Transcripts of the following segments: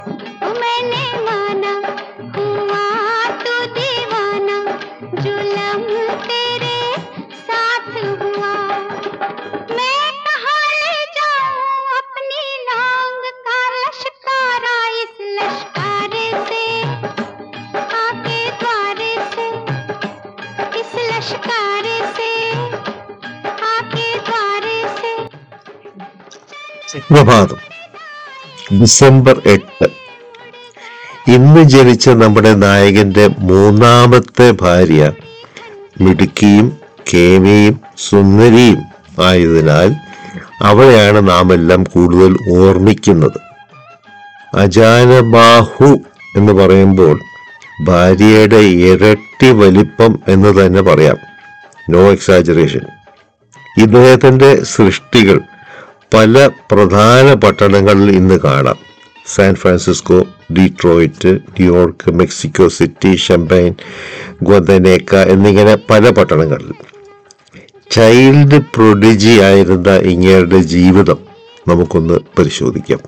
मैंने माना हुआ तो दीवाना जुलम तेरे साथ हुआ मैं कहाँ ले जाऊं अपनी नांग का लश्कारा इस लश्कारे से आके द्वारे से इस लश्कारे से आके द्वारे से സുപ്രഭാതം ഡിസംബർ എട്ട് ഇന്ന് ജനിച്ച നമ്മുടെ നായകന്റെ മൂന്നാമത്തെ ഭാര്യ മിടുക്കിയും കേമിയും സുന്ദരിയും ആയതിനാൽ അവളെയാണ് നാം എല്ലാം കൂടുതൽ ഓർമ്മിക്കുന്നത് അജാനബാഹു എന്ന് പറയുമ്പോൾ ഭാര്യയുടെ ഇരട്ടി വലിപ്പം എന്ന് തന്നെ പറയാം നോ എക്സാജറേഷൻ ഇദ്ദേഹത്തിന്റെ സൃഷ്ടികൾ പല പ്രധാന പട്ടണങ്ങളിൽ ഇന്ന് കാണാം San Francisco Detroit New York Mexico City Champaign ഗൊന്തനേക്ക എന്നിങ്ങനെ പല പട്ടണങ്ങളിൽ ചൈൽഡ് പ്രൊഡിജി ആയിരുന്ന ഇങ്ങയുടെ ജീവിതം നമുക്കൊന്ന് പരിശോധിക്കാം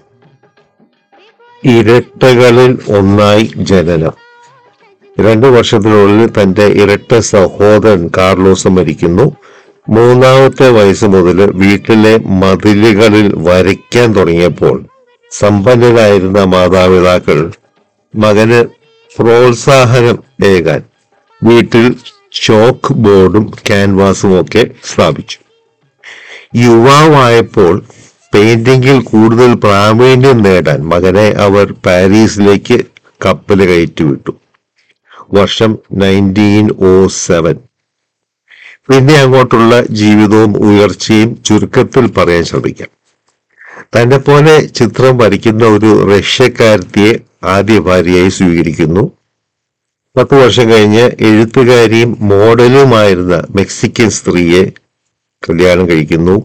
ഇരട്ടകളിൽ ഒന്നായി ജനനം രണ്ടു വർഷത്തിനുള്ളിൽ തന്റെ ഇരട്ട സഹോദരൻ കാർലോസ് മരിക്കുന്നു മൂന്നാമത്തെ വയസ്സ് മുതൽ വീട്ടിലെ മതിലുകളിൽ വരയ്ക്കാൻ തുടങ്ങിയപ്പോൾ സമ്പന്നരായിരുന്ന മാതാപിതാക്കൾ മകന് പ്രോത്സാഹനം ഏകാൻ വീട്ടിൽ ചോക്ക് ബോർഡും ക്യാൻവാസും ഒക്കെ സ്ഥാപിച്ചു യുവാവായപ്പോൾ പെയിന്റിങ്ങിൽ കൂടുതൽ പ്രാവീണ്യം നേടാൻ മകനെ അവർ പാരീസിലേക്ക് കപ്പൽ കയറ്റിവിട്ടു വർഷം നയൻറ്റീൻ ഓ സെവൻ പിന്നെ അങ്ങോട്ടുള്ള ജീവിതവും ഉയർച്ചയും ചുരുക്കത്തിൽ പറയാൻ ശ്രമിക്കാം തന്നെ പോലെ ചിത്രം വരയ്ക്കുന്ന ഒരു റഷ്യക്കാരത്തിയെ ആദ്യ ഭാര്യയായി സ്വീകരിക്കുന്നു പത്ത് വർഷം കഴിഞ്ഞ് എഴുത്തുകാരിയും മോഡലുമായിരുന്ന മെക്സിക്കൻ സ്ത്രീയെ കല്യാണം കഴിക്കുന്നു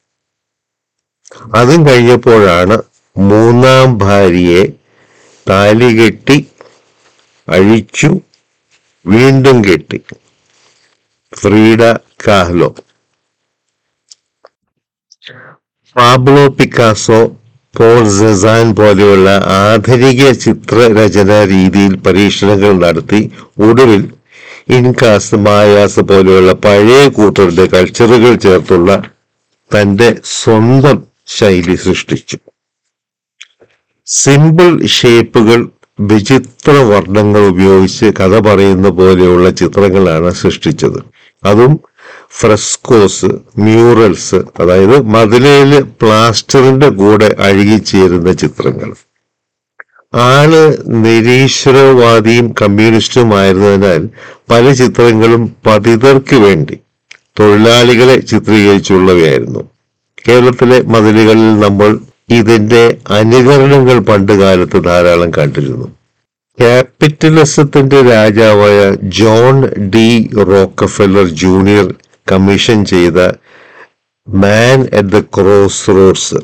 അതും കഴിഞ്ഞപ്പോഴാണ് മൂന്നാം ഭാര്യയെ താലി കെട്ടി അഴിച്ചു വീണ്ടും കെട്ടി Frida Kahlo Pablo Picasso Paul Cezanne പോലെയുള്ള ആധുനിക ചിത്രരചന രീതിയിൽ പരീക്ഷണങ്ങൾ നടത്തി ഒടുവിൽ ഇൻകാസ് മായാസ് പോലെയുള്ള പഴയ കൂട്ടരുടെ കൾച്ചറുകൾ ചേർത്തുള്ള തന്റെ സ്വന്തം ശൈലി സൃഷ്ടിച്ചു സിമ്പിൾ ഷേപ്പുകൾ വിചിത്ര വർണ്ണങ്ങൾ ഉപയോഗിച്ച് കഥ പറയുന്ന പോലെയുള്ള ചിത്രങ്ങളാണ് സൃഷ്ടിച്ചത് അതും ഫ്രസ്കോസ് മ്യൂറൽസ് അതായത് മതിലയില് പ്ലാസ്റ്ററിന്റെ കൂടെ അഴുകിച്ചേരുന്ന ചിത്രങ്ങൾ ആള് നിരീശ്വരവാദിയും കമ്മ്യൂണിസ്റ്റുമായിരുന്നതിനാൽ പല ചിത്രങ്ങളും പതിതർക്ക് വേണ്ടി തൊഴിലാളികളെ ചിത്രീകരിച്ചുള്ളവയായിരുന്നു കേരളത്തിലെ മതിലുകളിൽ നമ്മൾ ഇതിന്റെ അനുകരണങ്ങൾ പണ്ട് കാലത്ത് ധാരാളം കണ്ടിരുന്നു ക്യാപിറ്റലിസത്തിന്റെ രാജാവായ John D Rockefeller junior commission ചെയ്ത man at the crossroads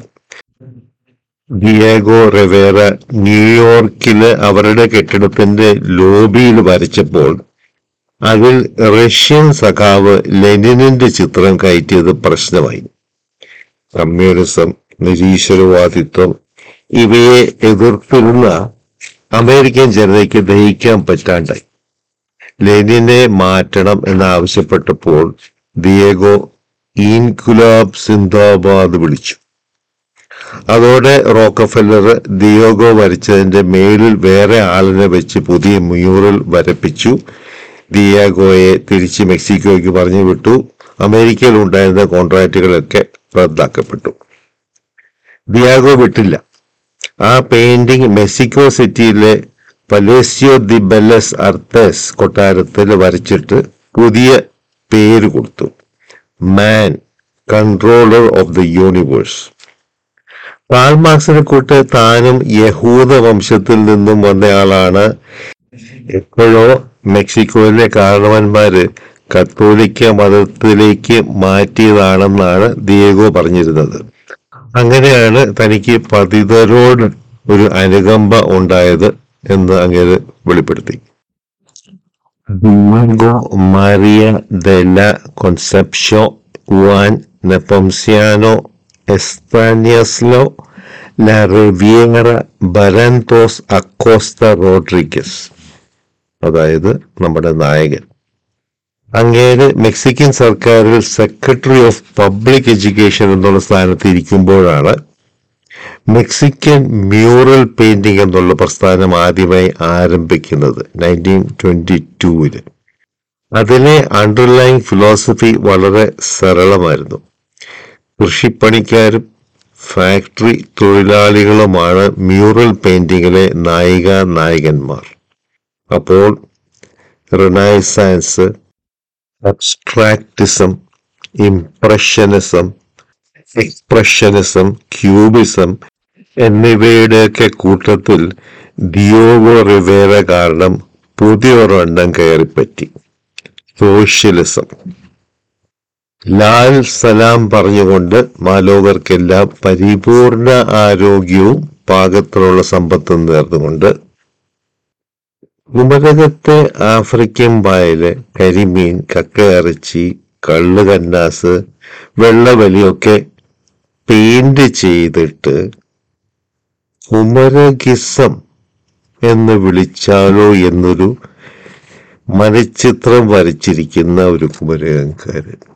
Diego Rivera ന്യൂയോർക്കില് അവരുടെ കെട്ടിടത്തിന്റെ ലോബിയിൽ വരച്ചപ്പോൾ അതിൽ റഷ്യൻ സഖാവ് ലെനിനിന്റെ ചിത്രം കയറ്റിയത് പ്രശ്നമായി കമ്മ്യൂണിസം നിരീശ്വരവാദിത്വം ഇവയെ എതിർത്തിരുന്ന അമേരിക്കൻ ജനതയ്ക്ക് ദഹിക്കാൻ പറ്റാണ്ടായി ലെനിനെ മാറ്റണം എന്നാവശ്യപ്പെട്ടപ്പോൾ ദിയേഗോ ഈൻകുലാബ് സിന്ദാബാദ് വിളിച്ചു അതോടെ റോക്കഫെല്ലർ ദിയോഗോ വരച്ചതിന്റെ മേലിൽ വേറെ ആളിനെ വെച്ച് പുതിയ മ്യൂറൽ വരപ്പിച്ചു ദിയാഗോയെ തിരിച്ച് മെക്സിക്കോയ്ക്ക് പറഞ്ഞു വിട്ടു അമേരിക്കയിൽ ഉണ്ടായിരുന്ന കോൺട്രാക്റ്റുകളൊക്കെ റദ്ദാക്കപ്പെട്ടു ദിയാഗോ വിട്ടില്ല ആ പെയിന്റിംഗ് മെക്സിക്കോ സിറ്റിയിലെ പലേസിയോ ദി ബെല്ലസ് അർത്തേസ് കൊട്ടാരത്തിൽ വരച്ചിട്ട് പുതിയ പേര് കൊടുത്തു man controller of the universe കാൾമാർക്സിനെ കൂട്ട് താനും യഹൂദ വംശത്തിൽ നിന്നും വന്നയാളാണ് എപ്പോഴോ മെക്സിക്കോയിലെ കാരണവന്മാര് കത്തോലിക്ക മതത്തിലേക്ക് മാറ്റിയതാണെന്നാണ് ദിയേഗോ പറഞ്ഞിരുന്നത് അങ്ങനെയാണ് തനിക്ക് പതിതരോട് ഒരു അനുകമ്പ ഉണ്ടായത് എന്ന് അങ്ങനെ വെളിപ്പെടുത്തി Diego María de la Concepción Juan Neponciano Estanislao ലാ റിവിയേറ ബരാൻതോസ് അക്കോസ്ത റോഡ്രിഗസ് അതായത് നമ്മുടെ നായകൻ അങ്ങേര് മെക്സിക്കൻ സർക്കാരിൽ സെക്രട്ടറി ഓഫ് പബ്ലിക് എഡ്യൂക്കേഷൻ എന്നുള്ള സ്ഥാനത്ത് ഇരിക്കുമ്പോഴാണ് മെക്സിക്കൻ മ്യൂറൽ പെയിന്റിംഗ് എന്നുള്ള പ്രസ്ഥാനം ആദ്യമായി ആരംഭിക്കുന്നത് നയൻറ്റീൻ ട്വന്റി ടൂവില് അതിലെ അണ്ടർലൈങ് ഫിലോസഫി വളരെ സരളമായിരുന്നു കൃഷിപ്പണിക്കാരും ഫാക്ടറി തൊഴിലാളികളുമാണ് മ്യൂറൽ പെയിന്റിങ്ങിലെ നായിക നായകന്മാർ അപ്പോൾ renaissance abstractism impressionism expressionism cubism എന്നിവയുടെയൊക്കെ കൂട്ടത്തിൽ ഡിയോഗോ റിവേര കാരണം പുതിയൊരെണ്ണം കയറിപ്പറ്റി സോഷ്യലിസം ലാൽ സലാം പറഞ്ഞുകൊണ്ട് മാലോകർക്കെല്ലാം പരിപൂർണ ആരോഗ്യവും പാകത്തിലുള്ള സമ്പത്തും നേർന്നുകൊണ്ട് കുമരകത്തെ ആഫ്രിക്കൻ പായല് കരിമീൻ കക്കയിറച്ചി കള്ള് കന്നാസ് വെള്ളവലിയൊക്കെ പെയിന്റ് ചെയ്തിട്ട് കുമരകിസം എന്ന് വിളിച്ചാലോ എന്നൊരു മനച്ചിത്രം വരച്ചിരിക്കുന്ന ഒരു കുമരകംകാരൻ